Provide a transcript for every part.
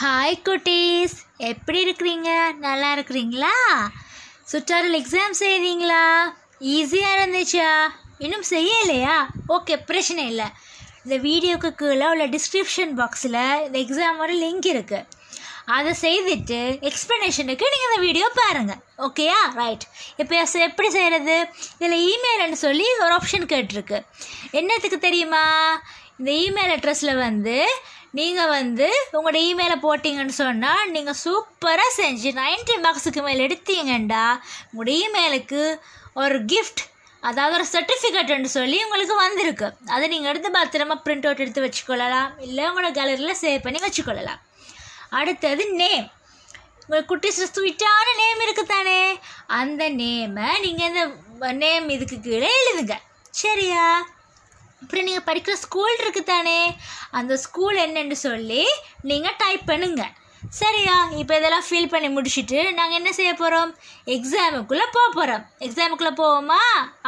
Hi குட்டீஸ் எப்படி இருக்கிறீங்க நல்லா இருக்கிறீங்களா சுற்றாடல் எக்ஸாம் செய்வீங்களா ஈஸியாக இருந்துச்சா இன்னும் செய்யலையா ஓகே பிரச்சனை இல்லை இந்த வீடியோக்கு கீழே உள்ள டிஸ்கிரிப்ஷன் பாக்ஸில் இந்த எக்ஸாமோட லிங்க் இருக்குது அதை செய்துட்டு எக்ஸ்ப்ளனேஷனுக்கு நீங்கள் இந்த வீடியோ பாருங்கள் ஓகேயா ரைட் இப்போ எப்படி செய்கிறது இதில் இமெயில்னு சொல்லி ஒரு ஆப்ஷன் கேட்டிருக்கு என்னத்துக்கு தெரியுமா இந்த இமெயில் அட்ரஸில் வந்து நீங்கள் வந்து உங்களோட இமெயிலை போட்டிங்கன்னு சொன்னால் நீங்கள் சூப்பராக செஞ்சு நைன்டி மார்க்ஸுக்கு மேலே எடுத்தீங்கண்டா உங்களோட இமெயிலுக்கு ஒரு கிஃப்ட் அதாவது ஒரு சர்டிஃபிகேட்னு சொல்லி உங்களுக்கு வந்திருக்கு அதை நீங்கள் எடுத்து பத்திரமா பிரிண்ட் அவுட் எடுத்து வச்சுக்கொள்ளலாம் இல்லை உங்களோட கேலரியில் சேவ் பண்ணி வச்சுக்கொள்ளலாம் அடுத்தது நேம் உங்கள் குட்டிஸ் ஸ்வீட்டான நேம் இருக்குது தானே அந்த நேமை நீங்கள் இந்த நேம் இதுக்கு கீழே எழுதுங்க சரியா அப்புறம் நீங்கள் படிக்கிற ஸ்கூல் இருக்குது தானே அந்த ஸ்கூல் என்னன்னு சொல்லி நீங்கள் டைப் பண்ணுங்க சரியா இப்போ இதெல்லாம் ஃபில் பண்ணி முடிச்சுட்டு நாங்கள் என்ன செய்ய போகிறோம் எக்ஸாமுக்குள்ளே போக போகிறோம் எக்ஸாமுக்குள்ளே போவோமா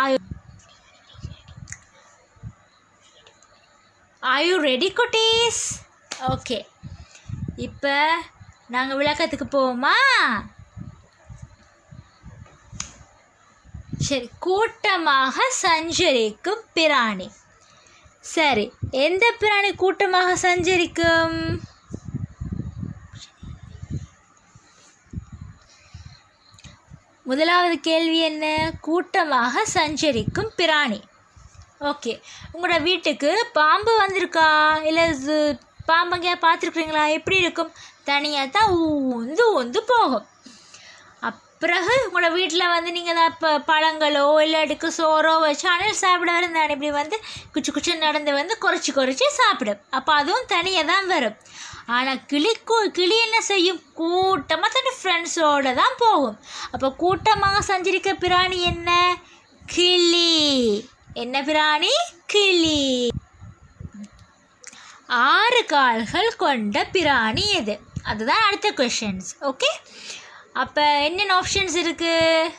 ஆர் யூ ரெடி குட்டீஸ் ஓகே இப்போ நாங்கள் விளக்கத்துக்கு போவோமா சரி கூட்டமாக சஞ்சரிக்கும் பிராணி சரி எந்த பிராணி கூட்டமாக சஞ்சரிக்கும் முதலாவது கேள்வி என்ன கூட்டமாக சஞ்சரிக்கும் பிராணி ஓகே உங்களோட வீட்டுக்கு பாம்பு வந்திருக்கா இல்லை பாம்பு எங்கேயா பார்த்துருக்குறீங்களா எப்படி இருக்கும் தனியாக தான் ஊந்து ஊந்து போகும் பிறகு உங்களோட வீட்டில் வந்து நீங்கள் தான் இப்போ பழங்களோ இல்லாட்டுக்கு சோறோ வச்சு அனல் சாப்பிட இருந்தான் இப்படி வந்து குச்சி குச்சி நடந்து வந்து குறைச்சி குறைச்சி சாப்பிடும் அப்போ அதுவும் தனியாக தான் வரும் ஆனால் கிளி கூ கிளி என்ன செய்யும் கூட்டமாக தன் ஃப்ரெண்ட்ஸோடு தான் போகும் அப்போ கூட்டமாக சஞ்சரிக்க பிராணி என்ன கிளி என்ன பிராணி கிளி ஆறு கால்கள் கொண்ட பிராணி எது அதுதான் அடுத்த கொஷின்ஸ் ஓகே அப்போ என்னென்ன ஆப்ஷன்ஸ் இருக்குது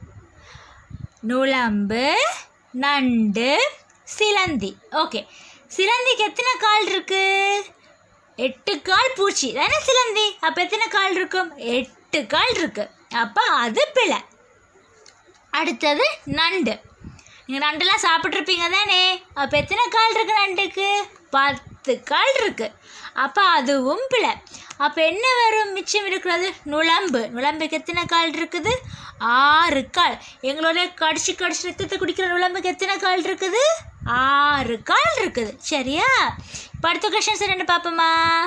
நுழம்பு நண்டு சிலந்தி ஓகே சிலந்திக்கு எத்தனை கால் இருக்கு எட்டு கால் பூச்சி தானே சிலந்தி அப்போ எத்தனை கால் இருக்கும் எட்டு கால் இருக்கு அப்போ அது பிழை அடுத்தது நண்டு நீங்கள் நண்டுலாம் சாப்பிட்ருப்பீங்க தானே அப்போ எத்தனை கால் இருக்கு நண்டுக்கு பத்து கால் இருக்கு அப்போ அதுவும் பிழை அப்போ என்ன வரும் மிச்சம் இருக்கிறது நுழம்பு நுழம்புக்கு எத்தனை கால் இருக்குது ஆறு கால் எங்களோட கடிச்சு கடிச்சு ரத்தத்தை குடிக்கிற நுழம்புக்கு எத்தனை கால் இருக்குது ஆறு கால் இருக்குது சரியா இப்போ அடுத்த கொஷன்ஸ் என்னென்னு பார்ப்போமா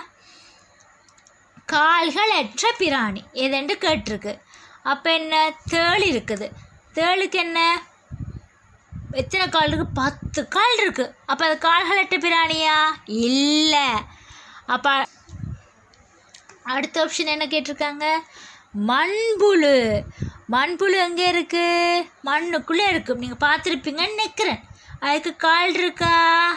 கால்கள் அற்ற பிராணி எதென்று கேட்டிருக்கு அப்போ என்ன தேள் இருக்குது தேளுக்கு என்ன எத்தனை கால் இருக்குது பத்து கால் இருக்குது அப்போ அது கால்கள் அற்ற பிராணியா இல்லை அப்போ அடுத்த ஆப்ஷன் என்ன கேட்டிருக்காங்க மண்புழு மண்புழு எங்கே இருக்குது மண்ணுக்குள்ளே இருக்கும் நீங்கள் பார்த்துருப்பீங்கன்னு நிற்கிறேன் அதுக்கு கால் இருக்கா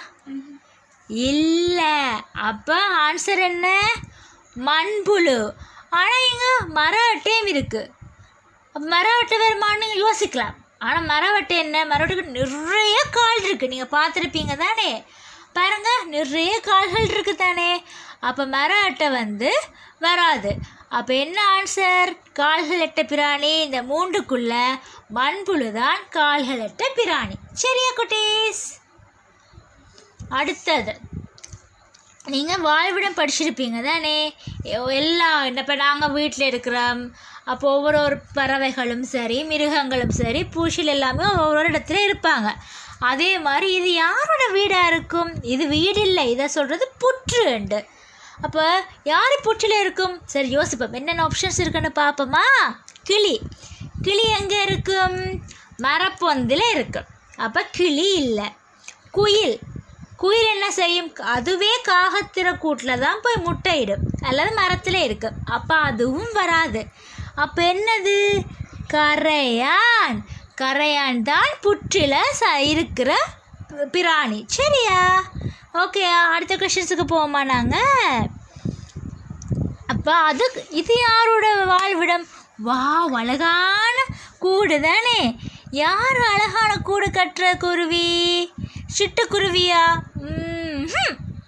இல்லை அப்போ ஆன்சர் என்ன மண்புழு ஆனால் இங்கே மர அட்டையும் இருக்குது அப்போ மர அட்டை வருமானு யோசிக்கலாம் ஆனால் மரவட்டை என்ன மரவட்டைக்கு நிறைய கால் இருக்குது நீங்கள் பார்த்துருப்பீங்க தானே பாருங்கள் நிறைய கால்கள் இருக்குது தானே அப்போ மர அட்டை வந்து வராது அப்போ என்ன ஆன்சர் கால்கள் எட்ட பிராணி இந்த மூன்றுக்குள்ள மண்புழு தான் கால்கள் எட்ட பிராணி சரியா குட்டீஸ் அடுத்தது நீங்கள் வாழ்விடம் படிச்சிருப்பீங்க தானே எல்லா இப்போ நாங்கள் வீட்டில் இருக்கிறோம் அப்போ ஒவ்வொரு ஒரு பறவைகளும் சரி மிருகங்களும் சரி பூச்சில் எல்லாமே ஒவ்வொரு இடத்துல இருப்பாங்க அதே மாதிரி இது யாரோட வீடாக இருக்கும் இது வீடு இல்லை இதை சொல்கிறது புற்றுண்டு அப்போ யார் புற்றில் இருக்கும் சரி யோசிப்போம் என்னென்ன ஆப்ஷன்ஸ் இருக்குன்னு பார்ப்போமா கிளி கிளி எங்கே இருக்கும் மரப்பொந்தில் இருக்கும் அப்போ கிளி இல்லை குயில் குயில் என்ன செய்யும் அதுவே காகத்திர கூட்டில் தான் போய் முட்டையிடும் அல்லது மரத்தில் இருக்கும் அப்போ அதுவும் வராது அப்போ என்னது கரையான் கரையான் தான் புற்றில் ச இருக்கிற பிராணி சரியா ஓகே அடுத்த கொஷின்ஸுக்கு போவோமா நாங்கள் அப்போ அது இது யாரோட வாழ்விடம் வா அழகான கூடு தானே யார் அழகான கூடு கட்டுற குருவி சிட்டுக்குருவியா ம்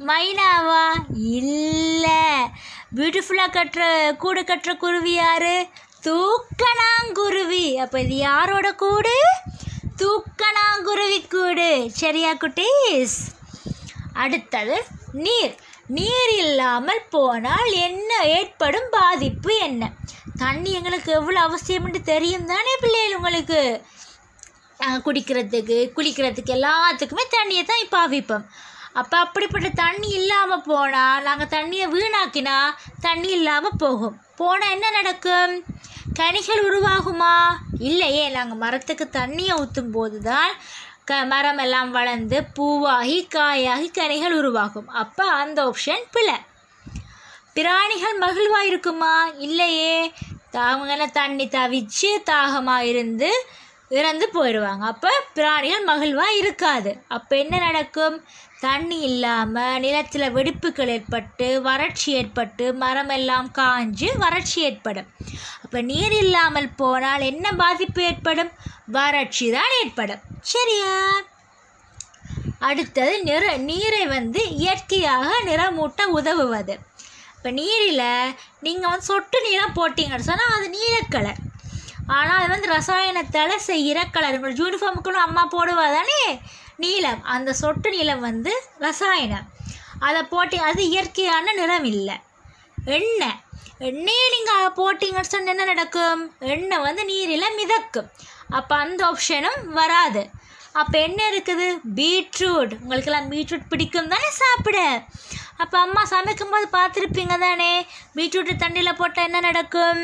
மைனாவா இல்லை பியூட்டிஃபுல்லாக கட்டுற கூடு கட்டுற குருவி யாரு தூக்கணாங்குருவி அப்போ இது யாரோட கூடு தூக்கணாங்குருவி கூடு சரியா குட்டீஸ் அடுத்தது நீர் நீர் இல்லாமல் போனால் என்ன ஏற்படும் பாதிப்பு என்ன தண்ணி எங்களுக்கு எவ்வளோ அவசியம்னு தெரியும் தானே பிள்ளைகள் உங்களுக்கு நாங்கள் குடிக்கிறதுக்கு குளிக்கிறதுக்கு எல்லாத்துக்குமே தண்ணியை தான் இப்போ அவிப்போம் அப்போ அப்படிப்பட்ட தண்ணி இல்லாமல் போனால் நாங்கள் தண்ணியை வீணாக்கினா தண்ணி இல்லாமல் போகும் போனால் என்ன நடக்கும் கனிகள் உருவாகுமா இல்லையே நாங்கள் மரத்துக்கு தண்ணியை ஊற்றும் போது தான் க மரம் எல்லாம் வளர்ந்து பூவாகி காயாகி கனிகள் உருவாகும் அப்போ அந்த ஆப்ஷன் பிழை பிராணிகள் மகிழ்வாக இருக்குமா இல்லையே அவங்க தண்ணி தவிச்சு தாகமாக இருந்து இறந்து போயிடுவாங்க அப்போ பிராணிகள் மகிழ்வாக இருக்காது அப்போ என்ன நடக்கும் தண்ணி இல்லாமல் நிலத்தில் வெடிப்புகள் ஏற்பட்டு வறட்சி ஏற்பட்டு மரம் எல்லாம் காஞ்சு வறட்சி ஏற்படும் அப்போ நீர் இல்லாமல் போனால் என்ன பாதிப்பு ஏற்படும் வறட்சி தான் ஏற்படும் சரியா அடுத்தது நிற நீரை வந்து இயற்கையாக நிறமூட்ட உதவுவது இப்போ நீரில் நீங்கள் வந்து சொட்டு நீராக போட்டிங்கன்னு சொன்னால் அது நீலக்கலர் ஆனால் அது வந்து ரசாயனத்தால் செய்கிற கலர் உங்களோட யூனிஃபார்முக்குன்னு அம்மா போடுவா தானே நீலம் அந்த சொட்டு நீலம் வந்து ரசாயனம் அதை போட்டி அது இயற்கையான நிறம் இல்லை எண்ணெய் எண்ணெயை நீங்கள் போட்டிங்கன்னு சொன்னால் என்ன நடக்கும் எண்ணெய் வந்து நீரில் மிதக்கும் அப்போ அந்த ஆப்ஷனும் வராது அப்போ என்ன இருக்குது பீட்ரூட் உங்களுக்கெல்லாம் பீட்ரூட் பிடிக்கும் தானே சாப்பிட அப்போ அம்மா சமைக்கும்போது பார்த்துருப்பீங்க தானே பீட்ரூட்டு தண்ணியில் போட்டால் என்ன நடக்கும்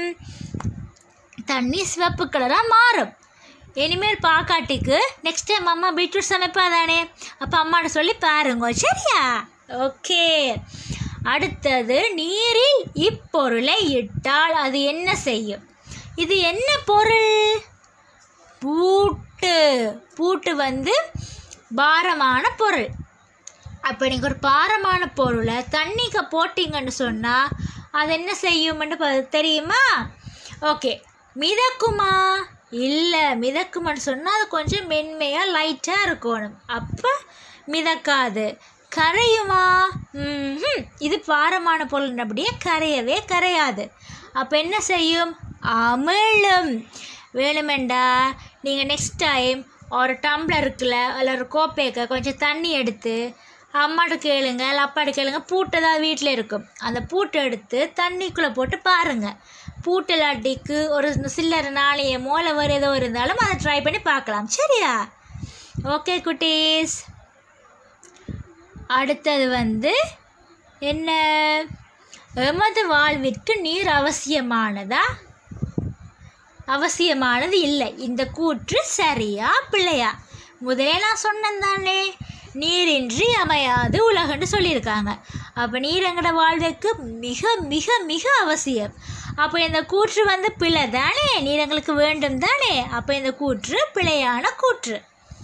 தண்ணி சிவப்பு கலராக மாறும் இனிமேல் பாக்காட்டிக்கு நெக்ஸ்ட் டைம் அம்மா பீட்ரூட் சமைப்பா தானே அப்போ அம்மாட்ட சொல்லி பாருங்க சரியா ஓகே அடுத்தது நீரில் இப்பொருளை இட்டால் அது என்ன செய்யும் இது என்ன பொருள் பூட்டு பூட்டு வந்து பாரமான பொருள் அப்போ நீங்கள் ஒரு பாரமான பொருளை தண்ணிக்கு போட்டிங்கன்னு சொன்னால் அது என்ன செய்யும்னு ப- தெரியுமா ஓகே மிதக்குமா இல்லை மிதக்குமான்னு சொன்னால் அது கொஞ்சம் மென்மையாக லைட்டாக இருக்கணும் அப்போ மிதக்காது கரையுமா ம்ஹும். இது பாரமான பொருள் அப்படியே கரையவே கரையாது அப்போ என்ன செய்யும் அமிழும் வேணுமெண்டா நீங்கள் நெக்ஸ்ட் டைம் ஒரு டம்ளர் இருக்குல்ல அதில் ஒரு கோப்பைக்கு கொஞ்சம் தண்ணி எடுத்து அம்மாட்ட கேளுங்க இல்லை அப்பாட்ட கேளுங்க பூட்டு ஏதாவது வீட்டில் இருக்கும் அந்த பூட்டை எடுத்து தண்ணிக்குள்ளே போட்டு பாருங்கள் பூட்டு இல்லாட்டிக்கு ஒரு சில்லறை நாளையமோ இல்லை வேறு ஏதோ இருந்தாலும் அதை ட்ரை பண்ணி பார்க்கலாம் சரியா ஓகே குட்டீஸ் அடுத்தது வந்து என்ன எமது வாழ்விற்கு நீர் அவசியமானதா அவசியமானது இல்லை இந்த கூற்று சரியா பிள்ளையா முதலே நான் சொன்னேன் தானே நீரின்றி அமையாது உலகன்னு சொல்லியிருக்காங்க அப்போ நீர் எங்கட வாழ்வுக்கு மிக மிக மிக அவசியம் அப்போ இந்த கூற்று வந்து பிழை தானே நீர் எங்களுக்கு வேண்டும் தானே அப்போ இந்த கூற்று பிழையான கூற்று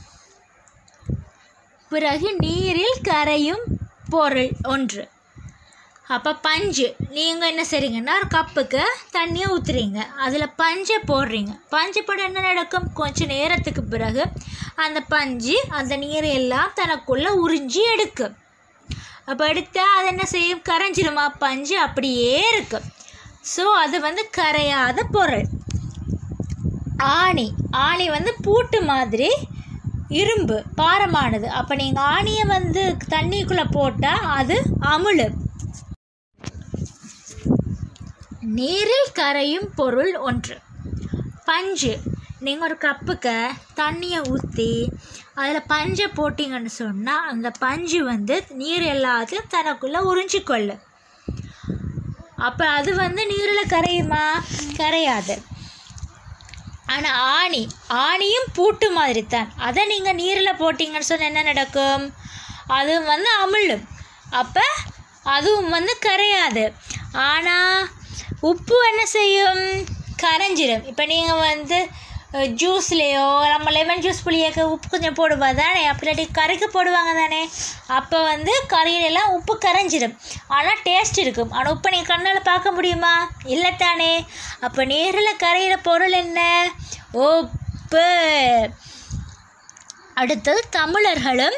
பிறகு நீரில் கரையும் பொருள் ஒன்று அப்போ பஞ்சு நீங்கள் என்ன செய்றீங்கன்னா ஒரு கப்புக்கு தண்ணியை ஊற்றுறீங்க அதில் பஞ்சை போடுறீங்க பஞ்சு போட என்ன நடக்கும் கொஞ்ச நேரத்துக்கு பிறகு அந்த பஞ்சு அந்த நீரை எல்லாம் தனக்குள்ளே உறிஞ்சி எடுக்கும் அப்போ எடுத்தா அது என்ன செய்யும் கரைஞ்சிருமா பஞ்சு அப்படியே இருக்கும் ஸோ அது வந்து கரையாத பொருள் ஆணி ஆணி வந்து பூட்டு மாதிரி இரும்பு பாரமானது அப்போ நீங்கள் ஆணியை வந்து தண்ணிக்குள்ளே போட்டால் அது அமுழும் நீரில் கரையும் பொருள் ஒன்று பஞ்சு நீங்கள் ஒரு கப்புக்கு தண்ணியை ஊற்றி அதில் பஞ்சை போட்டிங்கன்னு சொன்னால் அந்த பஞ்சு வந்து நீர் எல்லாத்தையும் தனக்குள்ளே உறிஞ்சிக்கொள்ளும் அப்போ அது வந்து நீரில் கரையுமா கரையாது ஆனால் ஆணி ஆணியும் பூட்டு மாதிரி தான் அதை நீங்கள் நீரில் போட்டிங்கன்னு சொன்னால் என்ன நடக்கும் அது வந்து அமிழும் அப்போ அதுவும் வந்து கரையாது ஆனால் உப்பு என்ன செய்யும் கரைஞ்சிடும் இப்போ நீங்கள் வந்து ஜூஸ்லேயோ நம்ம லெமன் ஜூஸ் புளியக்க உப்பு கொஞ்சம் போடுவா தானே அப்படி கரைக்க போடுவாங்க தானே அப்போ வந்து கறியிலெல்லாம் உப்பு கரைஞ்சிடும் ஆனால் டேஸ்ட் இருக்கும் ஆனால் உப்பை நீங்கள் கண்ணால் பார்க்க முடியுமா இல்லை தானே அப்போ நேரில் கரையிற பொருள் என்ன உப்பு அடுத்தது தமிழர்களும்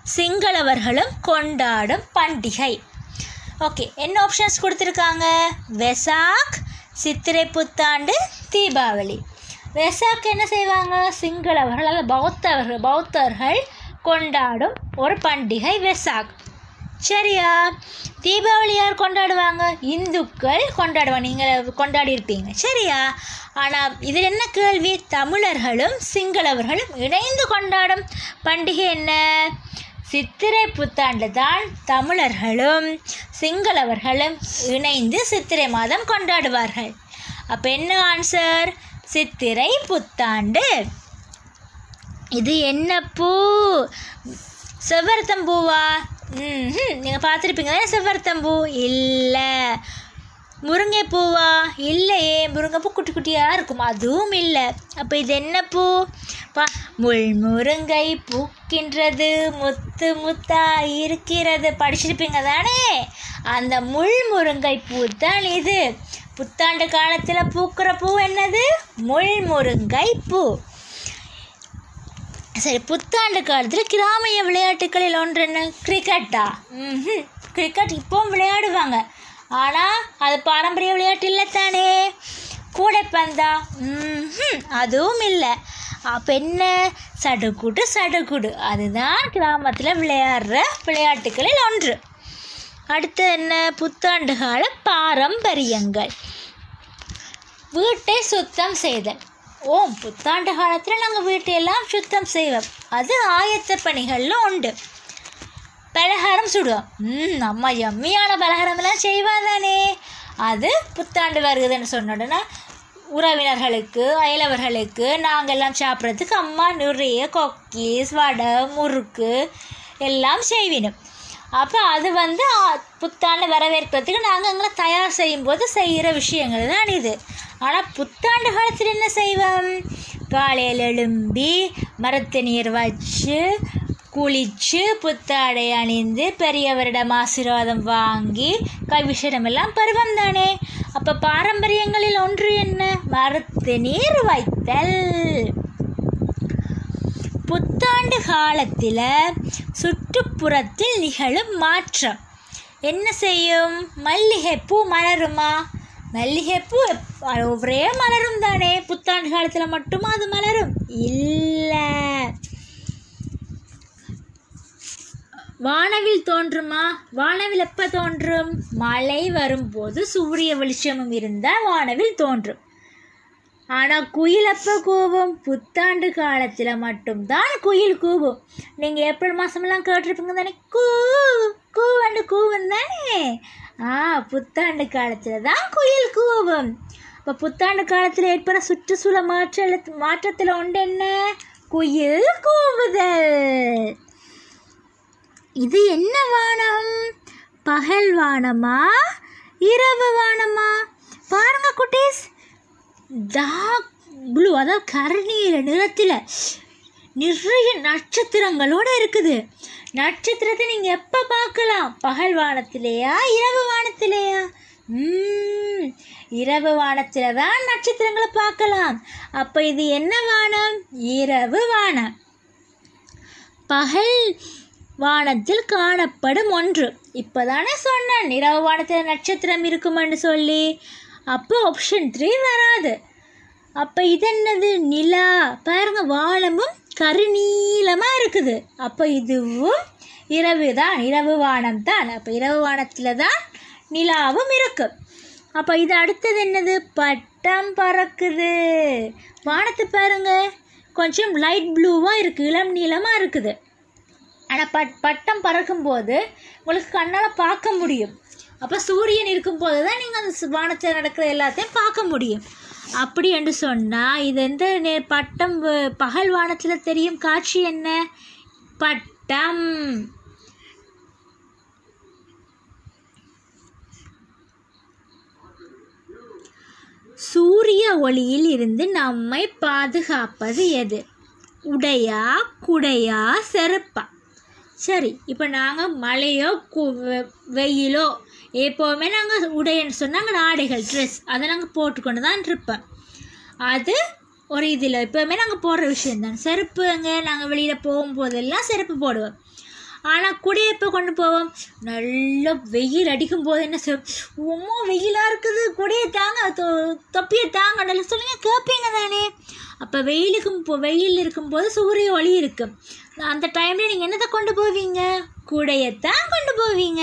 சிங்களவர்களும் கொண்டாடும் பண்டிகை ஓகே என்ன ஆப்ஷன்ஸ் கொடுத்துருக்காங்க வெசாக் சித்திரை புத்தாண்டு தீபாவளி வெசாக் என்ன செய்வாங்க சிங்களவர்கள் அல்லது பௌத்தவர்கள் பௌத்தர்கள் கொண்டாடும் ஒரு பண்டிகை வெசாக் சரியா தீபாவளி யார் கொண்டாடுவாங்க இந்துக்கள் கொண்டாடுவாங்க நீங்கள் கொண்டாடி இருப்பீங்க சரியா ஆனால் இதில் என்ன கேள்வி தமிழர்களும் சிங்களவர்களும் இணைந்து கொண்டாடும் பண்டிகை என்ன சித்திரை புத்தாண்டு தான் தமிழர்களும் சிங்களவர்களும் இணைந்து சித்திரை மாதம் கொண்டாடுவார்கள் அப்போ என்ன ஆன்சர் சித்திரை புத்தாண்டு இது என்ன பூ செவ்வரத்தம் பூவா ம் நீங்கள் பார்த்துருப்பீங்க தானே செவ்வரத்தம் பூ இல்லை முருங்கை பூவா இல்லையே முருங்கைப்பூ குட்டி குட்டியாக இருக்கும் அதுவும் இல்லை அப்போ இது என்ன பூ பா முள் முருங்கை பூக்கின்றது முத்து முத்தா இருக்கிறது படிச்சிருப்பீங்க தானே அந்த முள் முருங்கை பூ தான் இது புத்தாண்டு காலத்தில் பூக்கிற பூ என்னது முள் முருங்கை பூ சரி புத்தாண்டு காலத்தில் கிராமிய விளையாட்டுகளில் ஒன்று என்ன கிரிக்கெட்டா ம் கிரிக்கெட் இப்போவும் விளையாடுவாங்க ஆனால் அது பாரம்பரிய விளையாட்டு இல்லை தானே கூடைப்பந்தா ம் அதுவும் இல்லை அப்போ என்ன சடுகுடு சடுகுடு அதுதான் கிராமத்தில் விளையாடுற விளையாட்டுகளில் ஒன்று அடுத்து என்ன புத்தாண்டு கால பாரம்பரியங்கள் வீட்டை சுத்தம் செய்தல் ஓம் புத்தாண்டு காலத்தில் நாங்கள் வீட்டையெல்லாம் சுத்தம் செய்வோம் அது ஆயத்த பணிகளில் உண்டு பலகாரம் சுடுவோம் ம் அம்மா எம்மியான பலகாரமெல்லாம் செய்வா தானே அது புத்தாண்டு வருகுதுன்னு சொன்ன உடனே உறவினர்களுக்கு அயலவர்களுக்கு நாங்கள்லாம் சாப்பிட்றதுக்கு அம்மா நிறைய கொக்கீஸ் வடை முறுக்கு எல்லாம் செய்வினோம் அப்போ அது வந்து ஆ, புத்தாண்டு வரவேற்கிறதுக்கு நாங்கள் எங்களை தயார் செய்யும்போது செய்கிற விஷயங்கள் தான் இது ஆனால் புத்தாண்டு காலத்தில் என்ன செய்வோம் காலையில் எழும்பி மரத்து நீர் வச்சு குளித்து புத்தாடை அணிந்து பெரியவரிடம் ஆசீர்வாதம் வாங்கி கைவிஷடம் எல்லாம் பருவம் தானே அப்போ பாரம்பரியங்களில் ஒன்று என்ன மரத்து நீர் வைத்தல் புத்தாண்டு காலத்தில் சுற்றுப்புறத்தில் நிகழும் மாற்றம் என்ன செய்யும் மல்லிகைப்பூ மலருமா மல்லிகைப்பூ எப்- ஒரே மலரும் தானே புத்தாண்டு காலத்தில் மட்டுமா அது மலரும் இல்லை வானவில் தோன்றுமா வானவில் எப்போ தோன்றும் மழை வரும்போது சூரிய வெளிச்சமும் இருந்தால் வானவில் தோன்றும் ஆனால் குயில் எப்போ கூவும் புத்தாண்டு காலத்தில் மட்டும்தான் குயில் கூவும் நீங்கள் ஏப்ரல் மாதமெல்லாம் கேட்டிருப்பீங்க தானே கூ கூவண்டு கூவும் தானே ஆ புத்தாண்டு காலத்தில் தான் குயில் கூவும் இப்போ புத்தாண்டு காலத்தில் ஏற்படுற சுற்றுச்சூழல் மாற்ற மாற்றத்தில் உண்டு என்ன குயில் கூவுதல் இது என்ன வானம் பகல் வானமா இரவு வானமா பாருங்க குட்டீஸ் டார்க் ப்ளூ அதாவது கருநீல நிறத்தில் நிறைய நட்சத்திரங்களோட இருக்குது நட்சத்திரத்தை நீங்கள் எப்போ பார்க்கலாம் பகல் வானத்திலேயா இரவு வானத்திலேயா ம், இரவு வானத்தில் தான் நட்சத்திரங்களை பார்க்கலாம் அப்போ இது என்ன வானம் இரவு வானம் பகல் வானத்தில் காணப்படும் ஒன்று இப்போதானே சொன்னேன் இரவு வானத்தில் நட்சத்திரம் இருக்குமென்னு சொல்லி அப்போ ஆப்ஷன் த்ரீ வராது அப்போ இது என்னது நிலா பாருங்க வானமும் கருநீலமாக இருக்குது அப்போ இதுவும் இரவு தான் இரவு வானம் தான் அப்போ இரவு வானத்தில் தான் நிலாவும் இருக்கு அப்போ இது அடுத்தது என்னது பட்டம் பறக்குது வானத்தை பாருங்க கொஞ்சம் லைட் ப்ளூவாக இருக்குது இளம் நீளமாக இருக்குது ஆனால் பட் பட்டம் பறக்கும்போது உங்களுக்கு கண்ணால் பார்க்க முடியும் அப்போ சூரியன் இருக்கும்போது தான் நீங்கள் அந்த சு- வானத்தில் நடக்கிற எல்லாத்தையும் பார்க்க முடியும் அப்படி என்று சொன்னால் இது எந்த நே பட்டம் வ- பகல் வானத்தில் தெரியும் காட்சி என்ன பட்டம் சூரிய ஒளியில் இருந்து நம்மை பாதுகாப்பது எது உடையா குடையா செருப்பா சரி இப்போ நாங்கள் மழையோ கு- வெ- வெயிலோ எப்போவுமே நாங்கள் உடைன்னு சொன்னாங்க ஆடைகள் ட்ரெஸ் அதை நாங்கள் போட்டுக்கொண்டு தான் இருப்போம் அது ஒரு இதில் எப்போவுமே நாங்கள் போடுற விஷயம் தான் செருப்புங்க நாங்கள் வெளியில் போகும்போதெல்லாம் செருப்பு போடுவோம் ஆனால் குடையை எப்போ கொண்டு போவோம் நல்ல வெயில் அடிக்கும் போது என்ன செய்யும் ரொம்ப வெயிலாக இருக்குது குடையை தாங்க தொ- தொப்பியை தாங்க நல்லா சொல்லுங்க கேட்பீங்க தானே அப்போ வெயிலுக்கு போ- வெயில் இருக்கும்போது சூரிய ஒளி இருக்கும் அந்த டைமில் நீங்கள் என்னத்தை கொண்டு போவீங்க குடையத்தான் கொண்டு போவீங்க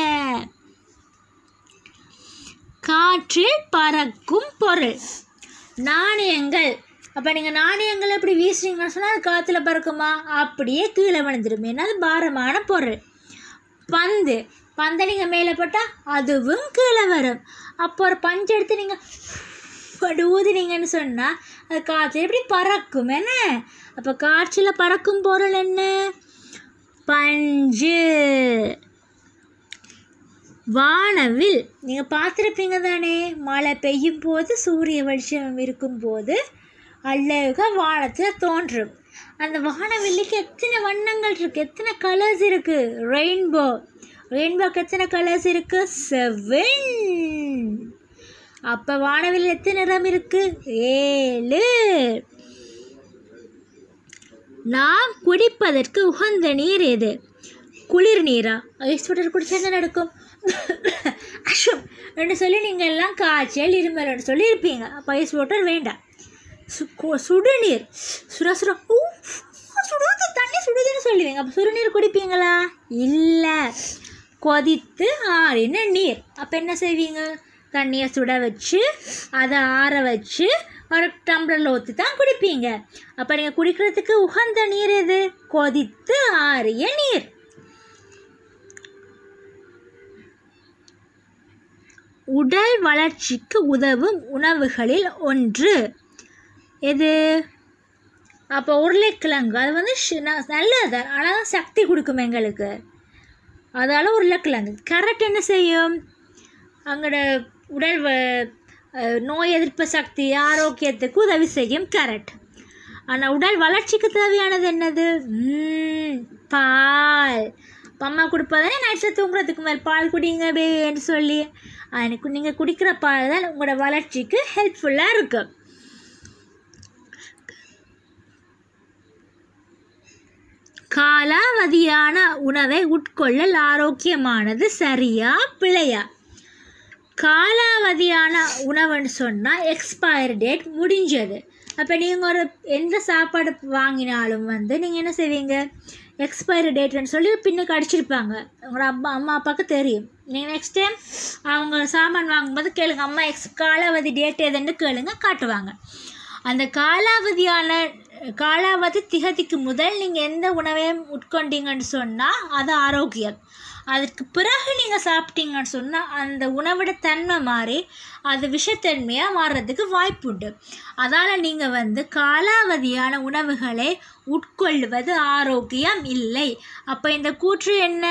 காற்றில் பறக்கும் பொருள் நாணயங்கள் அப்போ நீங்கள் நாணயங்கள் எப்படி வீசுறீங்கன்னு சொன்னால் அது காற்றுல பறக்குமா அப்படியே கீழே விழுந்துடும் ஏன்னா அது பாரமான பொருள் பந்து பந்தை நீங்கள் மேலே போட்டால் அதுவும் கீழே வரும் அப்போ ஒரு பஞ்சு எடுத்து நீங்கள் அப்படி ஊதினீங்கன்னு சொன்னால் அது காற்று எப்படி பறக்கும் என்ன அப்போ காற்றில் பறக்கும் பொருள் என்ன பஞ்சு வானவில் நீங்கள் பார்த்துருப்பீங்க தானே மழை பெய்யும் போது சூரிய வெளிச்சம் இருக்கும்போது அழகாக வானத்தில் தோன்றும் அந்த வானவில்லுக்கு எத்தனை வண்ணங்கள் இருக்குது எத்தனை கலர்ஸ் இருக்குது ரெயின்போ ரெயின்போக்கு எத்தனை கலர்ஸ் இருக்குது செவன் அப்போ வானவில் எத்தனை நிறம் இருக்குது ஏழு நாம் குடிப்பதற்கு உகந்த நீர் எது குளிர் நீரா ஐஸ் வாட்டர் குடிச்சா என்ன நடக்கும் அஷம் என்று சொல்லி நீங்கள் எல்லாம் காய்ச்சல் இருமல்னு சொல்லி இருப்பீங்க அப்போ ஐஸ் வாட்டர் வேண்டாம் சு கு- சுடுநீர் சுட சுட ஊ, சுடுது தண்ணி சுடுதுன்னு சொல்லுவீங்க அப்போ சுடுநீர் குடிப்பீங்களா இல்லை கொதித்து ஆறின நீர் அப்போ என்ன செய்வீங்க தண்ணியை சுட வச்சு அதை ஆற வச்சு ஒரு டம்ளரில் ஊற்றி தான் குடிப்பீங்க அப்போ நீங்கள் குடிக்கிறதுக்கு உகந்த நீர் எது கொதித்து ஆறிய நீர் உடல் வளர்ச்சிக்கு உதவும் உணவுகளில் ஒன்று எது அப்போ உருளைக்கிழங்கு அது வந்து ஷ்- ந- நல்லது தான் ஆனால் சக்தி கொடுக்கும் எங்களுக்கு அதால் உருளைக்கிழங்கு கேரட் என்ன செய்யும் அங்களோட உடல் வ- அஹ் நோய் எதிர்ப்பு சக்தி ஆரோக்கியத்துக்கு உதவி செய்யும் கேரட் ஆனால் உடல் வளர்ச்சிக்கு தேவையானது என்னது ம், பால் அப்ப அம்மா கொடுப்பதானே நைட்ஸை தூங்குறதுக்கு மேல் பால் குடிங்க பேன்னு சொல்லி எனக்கு நீங்கள் குடிக்கிற பால் தான் உங்களோட வளர்ச்சிக்கு ஹெல்ப்ஃபுல்லாக இருக்கும் காலாவதியான உணவை உட்கொள்ளல் ஆரோக்கியமானது சரியா பிழையா காலாவதியான உணவுன்னு சொன்னால் எக்ஸ்பயரி டேட் முடிஞ்சது அப்போ நீங்கள் ஒரு எந்த சாப்பாடு வாங்கினாலும் வந்து நீங்கள் என்ன செய்வீங்க எக்ஸ்பயரி டேட்னு சொல்லி பின்னுக்கு அடிச்சிருப்பாங்க உங்களோட அப்பா அம்மா அப்பாவுக்கு தெரியும் நீங்கள் நெக்ஸ்ட் டைம் அவங்க சாமான் வாங்கும்போது கேளுங்க அம்மா எக்ஸ் காலாவதி டேட் எதுன்னு கேளுங்க காட்டுவாங்க அந்த காலாவதியான காலாவதி திகதிக்கு முதல் நீங்கள் எந்த உணவையும் உட்கொண்டீங்கன்னு சொன்னால் அது ஆரோக்கியம் அதற்கு பிறகு நீங்கள் சாப்பிட்டீங்கன்னு சொன்னால் அந்த உணவோட தன்மை மாறி அது விஷத்தன்மையாக மாறுறதுக்கு வாய்ப்புண்டு அதால் நீங்கள் வந்து காலாவதியான உணவுகளை உட்கொள்வது ஆரோக்கியம் இல்லை அப்போ இந்த கூற்று என்ன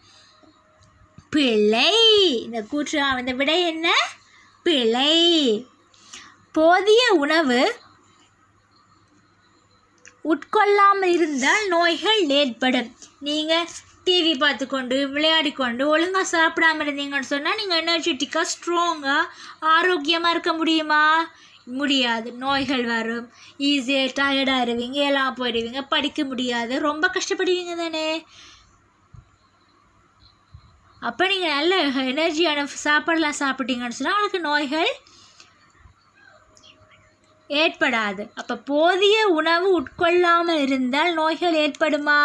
பிழை இந்த கூற்று இந்த விடை என்ன பிழை போதிய உணவு உட்கொள்ளாமல் இருந்தால் நோய்கள் ஏற்படும் நீங்கள் டிவி பார்த்துக்கொண்டு விளையாடிக்கொண்டு ஒழுங்காக சாப்பிடாம இருந்தீங்கன்னு சொன்னால் நீங்கள் எனர்ஜெட்டிக்காக ஸ்ட்ராங்காக ஆரோக்கியமாக இருக்க முடியுமா முடியாது நோய்கள் வரும் ஈஸியாக டயர்டாக இருவீங்க எல்லாம் போயிடுவீங்க படிக்க முடியாது ரொம்ப கஷ்டப்படுவீங்க தானே அப்போ நீங்கள் நல்ல எனர்ஜியான சாப்பாடெலாம் சாப்பிட்டீங்கன்னு சொன்னால் உங்களுக்கு நோய்கள் ஏற்படாது அப்போ போதிய உணவு உட்கொள்ளாமல் இருந்தால் நோய்கள் ஏற்படுமா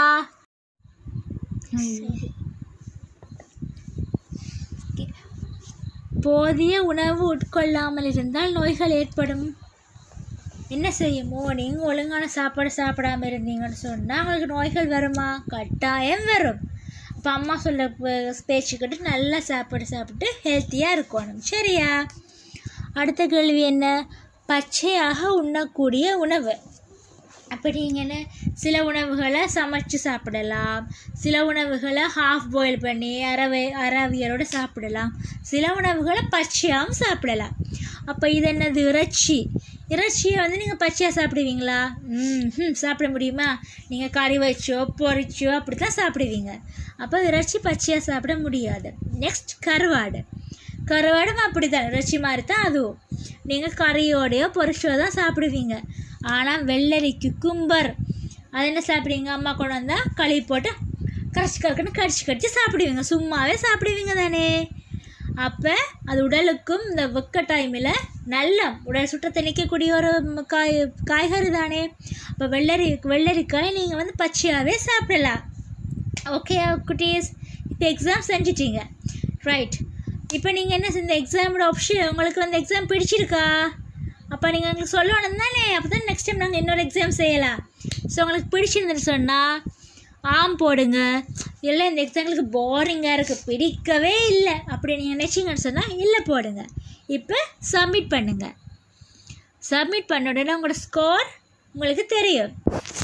போதிய உணவு உட்கொள்ளாமல் இருந்தால் நோய்கள் ஏற்படும் என்ன செய்யுமோ நீங்கள் ஒழுங்கான சாப்பாடு சாப்பிடாம இருந்தீங்கன்னு சொன்னால் உங்களுக்கு நோய்கள் வருமா கட்டாயம் வரும் அப்போ அம்மா சொல்ல ப- பேச்சுக்கிட்டு நல்லா சாப்பாடு சாப்பிட்டு ஹெல்த்தியாக இருக்கணும் சரியா அடுத்த கேள்வி என்ன பச்சையாக உண்ணக்கூடிய உணவு அப்படிங்கன்னு சில உணவுகளை சமைச்சு சாப்பிடலாம் சில உணவுகளை ஹாஃப் பாயில் பண்ணி அரவை அரவியலோடு சாப்பிடலாம் சில உணவுகளை பச்சையாகவும் சாப்பிடலாம் அப்போ இது என்னது இறைச்சி இறைச்சியை வந்து நீங்கள் பச்சையாக சாப்பிடுவீங்களா ம் ம், சாப்பிட முடியுமா நீங்கள் கறி வச்சோ பொரிச்சோ அப்படி தான் சாப்பிடுவீங்க அப்போ இறைச்சி பச்சையாக சாப்பிட முடியாது நெக்ஸ்ட் கருவாடு கருவாடும் அப்படி தான் இறைச்சி மாதிரி தான் அதுவும் நீங்கள் கறியோடையோ பொரிச்சோ தான் சாப்பிடுவீங்க ஆனால் வெள்ளரி குக்கும்பர் அது என்ன சாப்பிடுவீங்க அம்மா கொண்டு வந்தால் கழுவி போட்டு கரைச்சி கறக்குன்னு கடிச்சு கடிச்சு சாப்பிடுவீங்க சும்மாவே சாப்பிடுவீங்க தானே அப்போ அது உடலுக்கும் இந்த வெக்க டைமில் நல்ல உடல் சுற்றத்தை நிற்கக்கூடிய ஒரு ம- காய் காய்கறி தானே அப்போ வெள்ளரி வெள்ளரிக்காய் நீங்கள் வந்து பச்சையாகவே சாப்பிடலாம் ஓகே குட்டீஸ் இப்போ எக்ஸாம் செஞ்சிட்டீங்க ரைட் இப்போ நீங்கள் என்ன இந்த எக்ஸாமோட ஆப்ஷன் உங்களுக்கு வந்து எக்ஸாம் பிடிச்சிருக்கா அப்போ நீங்கள் எங்களுக்கு சொல்லணும் தானே அப்போ தான் நெக்ஸ்ட் டைம் நாங்கள் இன்னொரு எக்ஸாம் செய்யலாம் ஸோ உங்களுக்கு பிடிச்சிருந்துன்னு சொன்னால் ஆம் போடுங்க இல்லை இந்த எக்ஸாம்பிளுக்கு போரிங்காக இருக்குது பிடிக்கவே இல்லை அப்படி நீங்கள் நினச்சிங்கன்னு சொன்னால் இல்லை போடுங்க இப்போ சப்மிட் பண்ணுங்கள் சப்மிட் பண்ண உடனே உங்களோட ஸ்கோர் உங்களுக்கு தெரியும்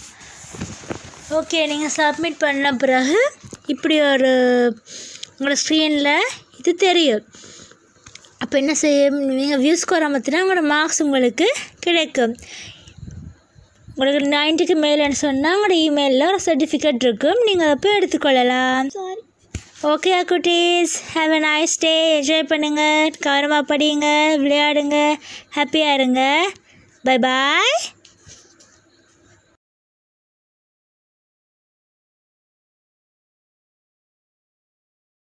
ஓகே நீங்கள் சப்மிட் பண்ண பிறகு இப்படி ஒரு உங்களோட ஸ்க்ரீனில் இது தெரியும் அப்போ என்ன செய்ய நீங்கள் வியூ ஸ்கோர் அமர்த்தினா உங்களோட மார்க்ஸ் உங்களுக்கு கிடைக்கும் உங்களுக்கு நைன்ட்டிக்கு மேலேன்னு சொன்னால் உங்களோட இமெயிலில் ஒரு சர்டிஃபிகேட் இருக்கும் நீங்கள் அதை போய் எடுத்துக்கொள்ளலாம் சாரி ஓகே குட்டீஸ் have a nice day enjoy பண்ணுங்கள் கவனமாக படிங்க விளையாடுங்க ஹாப்பியாக இருங்க பை பாய்